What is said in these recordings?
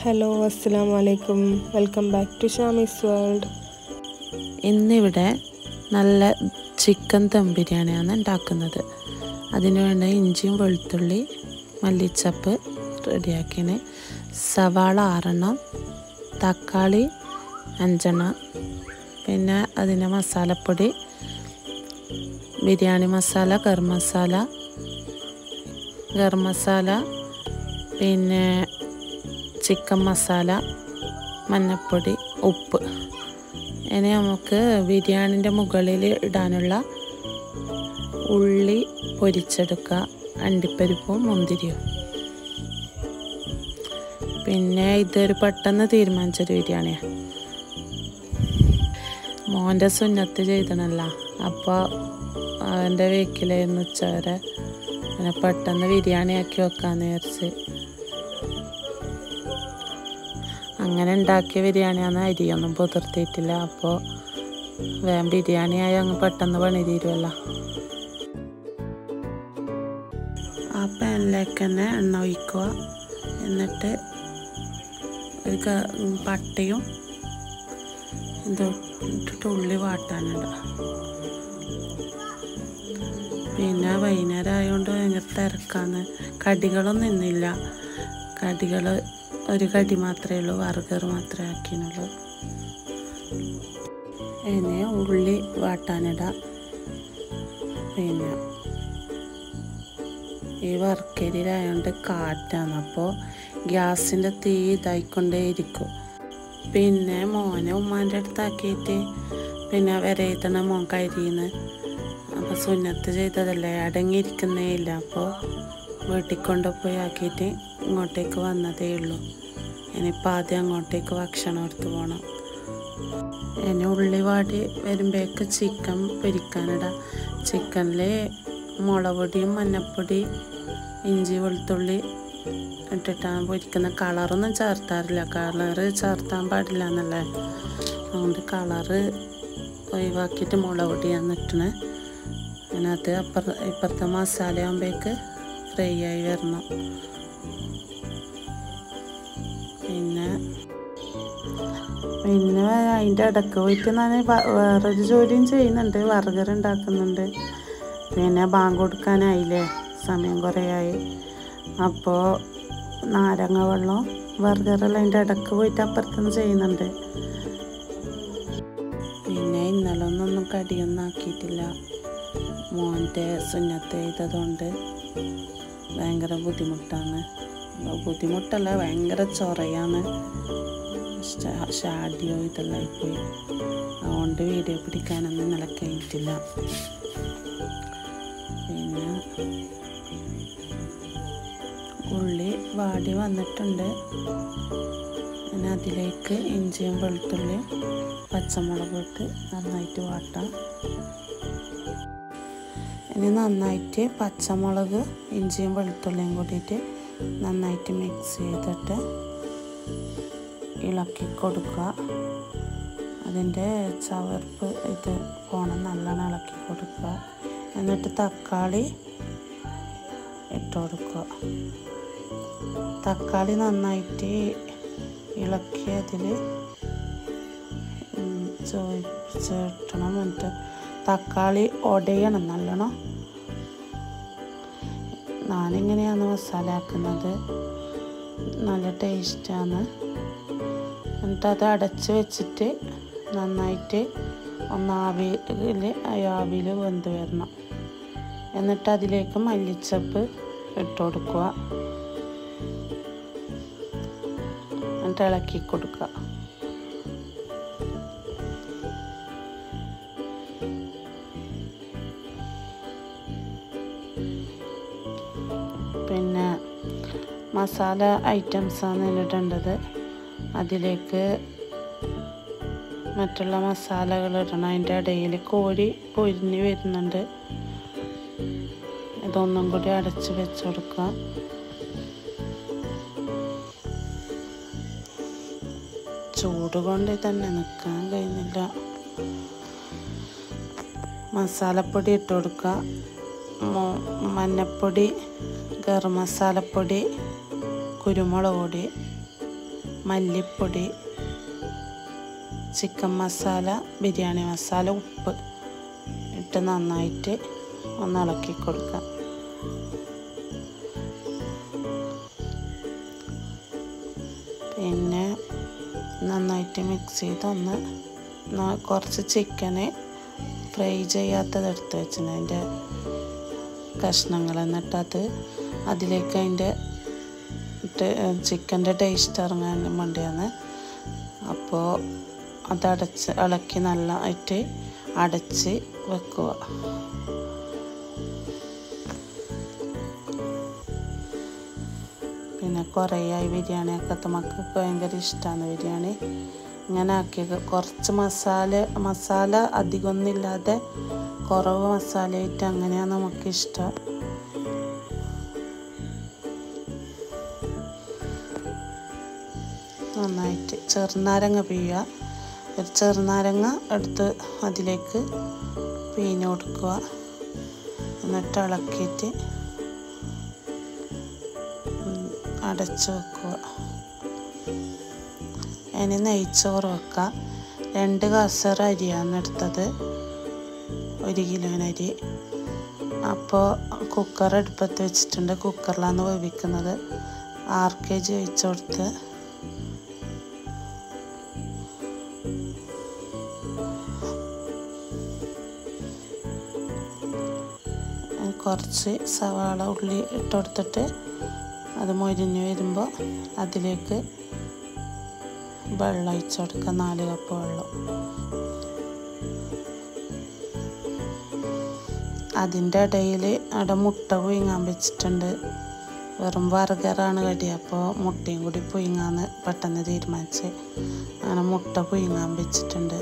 hello അസ്സാം വലൈക്കും welcome back to ഷാമീസ് വേൾഡ് ഇന്നിവിടെ നല്ല ചിക്കൻ ദം ബിരിയാണിയാണ് ഉണ്ടാക്കുന്നത് അതിന് വേണ്ട ഇഞ്ചിയും വെളുത്തുള്ളി മല്ലിച്ചപ്പ് റെഡിയാക്കിന് സവാള ആറെണ്ണം തക്കാളി അഞ്ചെണ്ണം പിന്നെ അതിൻ്റെ മസാലപ്പൊടി ബിരിയാണി മസാല ഗരം മസാല ഗരം മസാല പിന്നെ ചിക്കൻ മസാല മഞ്ഞൾപ്പൊടി ഉപ്പ് ഇനി നമുക്ക് ബിരിയാണിൻ്റെ മുകളിൽ ഇടാനുള്ള ഉള്ളി പൊരിച്ചെടുക്കുക അണ്ടിപ്പരിപ്പും മുന്തിരിയും പിന്നെ ഇതൊരു പെട്ടെന്ന് തീരുമാനിച്ചൊരു ബിരിയാണിയാണ് മോൻ്റെ സുന്നത്ത് ചെയ്തണല്ല അപ്പോൾ അവൻ്റെ വീക്കിലായിരുന്നു ഉച്ചവരെ പിന്നെ പെട്ടെന്ന് ബിരിയാണി ആക്കി വെക്കാമെന്ന് വിചാരിച്ച് അങ്ങനെ ഉണ്ടാക്കിയ ബിരിയാണിയാണ് അരിയൊന്നും പുതിർത്തിയിട്ടില്ല അപ്പോൾ വേഗം ബിരിയാണിയായി അങ്ങ് പെട്ടെന്ന് പണി തീരുമല്ലോ ആ പാനിലേക്ക് തന്നെ എണ്ണ ഒഴിക്കുക എന്നിട്ട് ഒരു ക- പട്ടയും ഇത് ഇട്ടിട്ട് ഉള്ളി വാട്ടാനുണ്ട് പിന്നെ വൈകുന്നേരം ആയതുകൊണ്ട് ഭയങ്കര തിരക്കാന്ന് കടികളൊന്നും ഇന്നില്ല കടികൾ ഒരു കടി മാത്രമേ ഉള്ളൂ ബർഗർ മാത്രമേ ആക്കിയുള്ളൂ ഇനി ഉള്ളി വാട്ടാനിടാം പിന്നെ ഈ വർക്കരിയിലായതുകൊണ്ട് കാറ്റാണ് അപ്പോൾ ഗ്യാസിൻ്റെ തീ ഇതായിക്കൊണ്ടേ ഇരിക്കും പിന്നെ മോനെ ഉമ്മാൻ്റെ അടുത്താക്കിയിട്ട് പിന്നെ വിരയിത്തണ മോൻ കരിയുന്നു അപ്പോൾ സുന്നത്ത് ചെയ്തതല്ലേ അടങ്ങിയിരിക്കുന്നേ ഇല്ല അപ്പോൾ വീട്ടിൽ കൊണ്ടുപോയി ആക്കിയിട്ട് ഇങ്ങോട്ടേക്ക് വന്നതേ ഉള്ളൂ ഇനിയിപ്പോൾ ആദ്യം അങ്ങോട്ടേക്ക് ഭക്ഷണം എടുത്ത് പോകണം ഇനി ഉള്ളി വാടി വരുമ്പോഴേക്ക് ചിക്കൻ പൊരിക്കാനിടാം ചിക്കനിൽ മുളക് പൊടിയും മഞ്ഞൾപ്പൊടി ഇഞ്ചി വെളുത്തുള്ളി ഇട്ടിട്ടാണ് പൊരിക്കുന്ന കളറൊന്നും ചേർത്താറില്ല കളറ് ചേർത്താൻ പാടില്ല എന്നല്ലേ അതുകൊണ്ട് കളറ് ഒഴിവാക്കിയിട്ട് മുളക് പൊടിയാണ് ഇട്ടണേ അതിനകത്ത് അപ്പുറ ഇപ്പുറത്തെ മസാല ആകുമ്പോഴേക്ക് ഫ്രൈ ആയി വരണം പിന്നെ പിന്നെ അതിൻ്റെ ഇടയ്ക്ക് പോയിട്ട് ഞാൻ വ- വേറൊരു ജോലിയും ചെയ്യുന്നുണ്ട് ബർഗർ ഉണ്ടാക്കുന്നുണ്ട് പിന്നെ ബാങ്ക് കൊടുക്കാനായില്ലേ സമയം കുറേ ആയി അപ്പോൾ നാരങ്ങ വെള്ളം ബർഗറെല്ലാം അതിൻ്റെ ഇടയ്ക്ക് പോയിട്ട് അപ്പുറത്തുനിന്ന് ചെയ്യുന്നുണ്ട് പിന്നെ ഇന്നലെ ഒന്നൊന്നും കടിയൊന്നും ആക്കിയിട്ടില്ല മോൻ്റെ സുന്നത്ത് ചെയ്തതുകൊണ്ട് ഭയങ്കര ബുദ്ധിമുട്ടാണ് ബുദ്ധിമുട്ടല്ല ഭയങ്കര ചൊറയാണ് ഷാ- ഷാഡിയോ ഇതെല്ലാം ആയിപ്പോയി അതുകൊണ്ട് വീഡിയോ പിടിക്കാനൊന്നും ഇന്നലെ കഴിഞ്ഞിട്ടില്ല പിന്നെ ഉള്ളി വാടി വന്നിട്ടുണ്ട് പിന്നെ അതിലേക്ക് ഇഞ്ചിയും വെളുത്തുള്ളിയും പച്ചമുളകും ഇട്ട് നന്നായിട്ട് വാട്ടാം ഇനി നന്നായിട്ട് പച്ചമുളക് ഇഞ്ചിയും വെളുത്തുള്ളിയും കൂടിയിട്ട് നന്നായിട്ട് മിക്സ് ചെയ്തിട്ട് ഇളക്കി കൊടുക്കുക അതിൻ്റെ ചവർപ്പ് ഇത് പോണം നല്ലോണം ഇളക്കി കൊടുക്കുക എന്നിട്ട് തക്കാളി ഇട്ട് കൊടുക്കുക തക്കാളി നന്നായിട്ട് ഇളക്കി അതിൽ ചേർത്തണം എന്നിട്ട് തക്കാളി ഉടയണം നല്ലോണം ഞാനിങ്ങനെയാണ് മസാല ആക്കുന്നത് നല്ല ടേസ്റ്റാണ് എന്നിട്ട് അത് അടച്ച് വെച്ചിട്ട് നന്നായിട്ട് ഒന്ന് ആവിയിൽ ആവിയിൽ വെന്ത് വരണം എന്നിട്ട് അതിലേക്ക് മല്ലിച്ചപ്പ് ഇട്ട് കൊടുക്കുക എന്നിട്ട് ഇളക്കി കൊടുക്കുക പിന്നെ മസാല ഐറ്റംസാണ് ഇടേണ്ടത് അതിലേക്ക് മറ്റുള്ള മസാലകൾ ഇടണം അതിൻ്റെ ഇടയിൽ കോഴി പൊരിഞ്ഞ് വരുന്നുണ്ട് ഇതൊന്നും കൂടി അടച്ച് വെച്ച് കൊടുക്കുക ചൂട് കൊണ്ട് തന്നെ നിൽക്കാൻ കഴിയുന്നില്ല മസാലപ്പൊടി ഇട്ട് കൊടുക്കുക മൊ- മഞ്ഞപ്പൊടി ഗരം മസാലപ്പൊടി കുരുമുളക് പൊടി മല്ലിപ്പൊടി ചിക്കൻ മസാല ബിരിയാണി മസാല ഉപ്പ് ഇട്ട് നന്നായിട്ട് ഒന്ന് ഇളക്കി കൊടുക്കാം പിന്നെ നന്നായിട്ട് മിക്സ് ചെയ്ത് ഒന്ന് ന- കുറച്ച് ചിക്കന് ഫ്രൈ ചെയ്യാത്തത് എടുത്ത് വെച്ചിട്ടുണ്ട് അതിൻ്റെ കഷ്ണങ്ങൾ എന്നിട്ട് അത് അതിലേക്ക് അതിൻ്റെ ചിക്കൻ്റെ ടേസ്റ്റ് ഇറങ്ങാൻ വേണ്ടിയാണ് അപ്പോൾ അതടച്ച് ഇളക്കി നല്ലതായിട്ട് അടച്ച് വെക്കുക പിന്നെ കുറേയായി ബിരിയാണിയൊക്കെ മക്കൾക്ക് ഭയങ്കര ഇഷ്ടമാണ് ബിരിയാണി ഇങ്ങനെ ആക്കി കുറച്ച് മസാല മസാല അധികമൊന്നുമില്ലാതെ കുറവ് മസാലയായിട്ട് അങ്ങനെയാണ് നമുക്ക് ഇഷ്ടം നന്നായിട്ട് ചെറുനാരങ്ങ പിഴിയുക ഒരു ചെറുനാരങ്ങ എടുത്ത് അതിലേക്ക് പിഴിഞ്ഞ് കൊടുക്കുക എന്നിട്ട് ഇളക്കിയിട്ട് ഉം, അടച്ച് വെക്കുക ഇനി നെയ്ച്ചോറ് വെക്കുക രണ്ട് കസർ അരിയാണ് എടുത്തത് ഒരു കിലോന് അരി അപ്പോൾ കുക്കർ അടുപ്പത്ത് വെച്ചിട്ടുണ്ട് കുക്കറിലാണ് വേവിക്കുന്നത് ആറ് കെ ജി ഒഴിച്ചു കൊടുത്ത് കുറച്ച് സവാള ഉള്ളി ഇട്ട് കൊടുത്തിട്ട് അത് മൊരിഞ്ഞ് വരുമ്പോൾ അതിലേക്ക് വെള്ളം ഒഴിച്ച് കൊടുക്കുക നാല് കപ്പ് വെള്ളം അതിൻ്റെ ഇടയിൽ അവിടെ മുട്ട പുഴുങ്ങാൻ വെച്ചിട്ടുണ്ട് വെറും ബർഗറാണ് കടി അപ്പോൾ മുട്ടയും കൂടി പുഴുങ്ങാന്ന് പെട്ടെന്ന് തീരുമാനിച്ച് അങ്ങനെ മുട്ട പുഴുങ്ങാൻ വെച്ചിട്ടുണ്ട്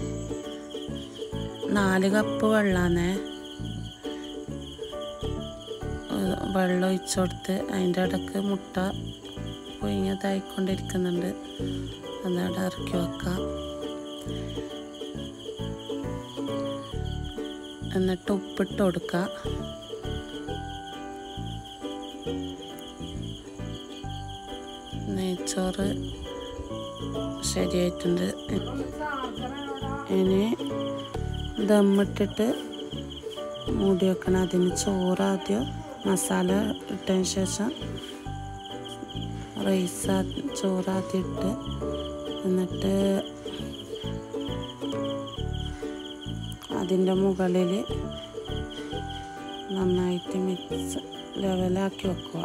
നാല് കപ്പ് വെള്ളമാണ് വെള്ളം ഒഴിച്ചു കൊടുത്ത് അതിൻ്റെ ഇടക്ക് മുട്ട പുഴുങ്ങിയതായിക്കൊണ്ടിരിക്കുന്നുണ്ട് അതവിടെ ഇറക്കി വെക്കാം എന്നിട്ട് ഉപ്പിട്ട് കൊടുക്കുക നെയ്ച്ചോറ് ശരിയായിട്ടുണ്ട് ഇനി ദമ്മിട്ടിട്ട് മൂടി വെക്കണം അതിന് ചോറ് ആദ്യം മസാല ഇട്ടതിന് ശേഷം റൈസ് ആ- ചോറ് ആദ്യം ഇട്ട് എന്നിട്ട് അതിൻ്റെ മുകളിൽ നന്നായിട്ട് മിക്സ് ലെവലാക്കി വെക്കുക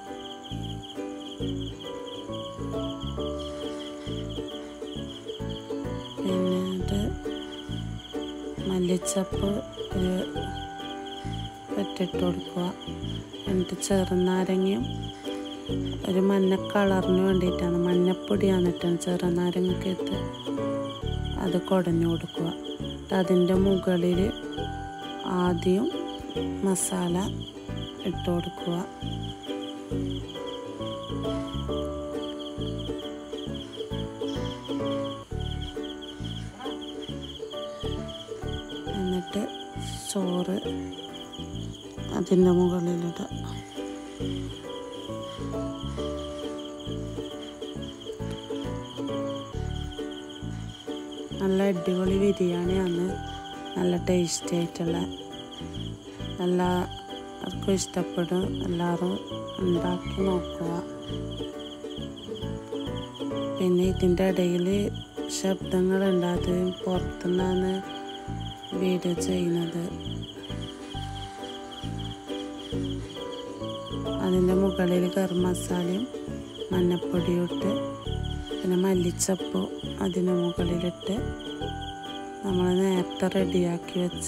പിന്നെ ഇത് മല്ലിച്ചപ്പ് ഒരു പെറ്റിട്ട് കൊടുക്കുക എന്നിട്ട് ചെറുനാരങ്ങയും ഒരു മഞ്ഞ കളറിന് വേണ്ടിയിട്ടാണ് മഞ്ഞപ്പൊടിയാണ് ഇട്ടാണ് ചെറുനാരങ്ങയ്ക്ക് ഇട്ട് അത് കുടഞ്ഞു കൊടുക്കുക എന്നിട്ട് അതിൻ്റെ മുകളിൽ ആദ്യം മസാല ഇട്ട് കൊടുക്കുക എന്നിട്ട് ചോറ് അതിൻ്റെ മുകളിലിടുക നല്ല അടിപൊളി ബിരിയാണിയാണ് നല്ല ടേസ്റ്റി ആയിട്ടുള്ള എല്ലാവർക്കും ഇഷ്ടപ്പെടും എല്ലാവരും ഉണ്ടാക്കി നോക്കുക പിന്നെ ഇതിൻ്റെ ഇടയിൽ ശബ്ദങ്ങളുണ്ട് അത് പുറത്തുനിന്നാണ് വീഡിയോ ചെയ്യുന്നത് അതിൻ്റെ മുകളിൽ ഗരം മസാലയും മഞ്ഞപ്പൊടിയും ഇട്ട് പിന്നെ മല്ലിച്ചപ്പു അതിന് മുകളിലിട്ട് നമ്മൾ നേരത്തെ റെഡിയാക്കി വെച്ച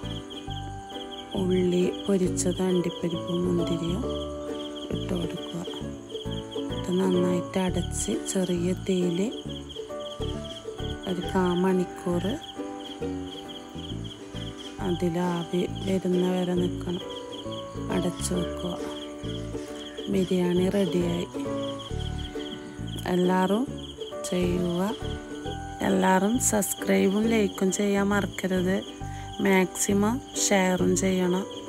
ഉള്ളി പൊരിച്ചത് അണ്ടിപ്പരിപ്പും മുന്തിരിയും ഇട്ട് കൊടുക്കുക ഇത് നന്നായിട്ട് അടച്ച് ചെറിയ തീയിൽ ഒരു കാ മണിക്കൂർ അതിൽ ആവി വരുന്ന വരെ നിൽക്കണം അടച്ചു വെക്കുക ബിരിയാണി റെഡിയായി എല്ലാവരും ചെയ്യുക എല്ലാവരും സബ്സ്ക്രൈബും ലൈക്കും ചെയ്യാൻ മറക്കരുത് മാക്സിമം ഷെയറും ചെയ്യണം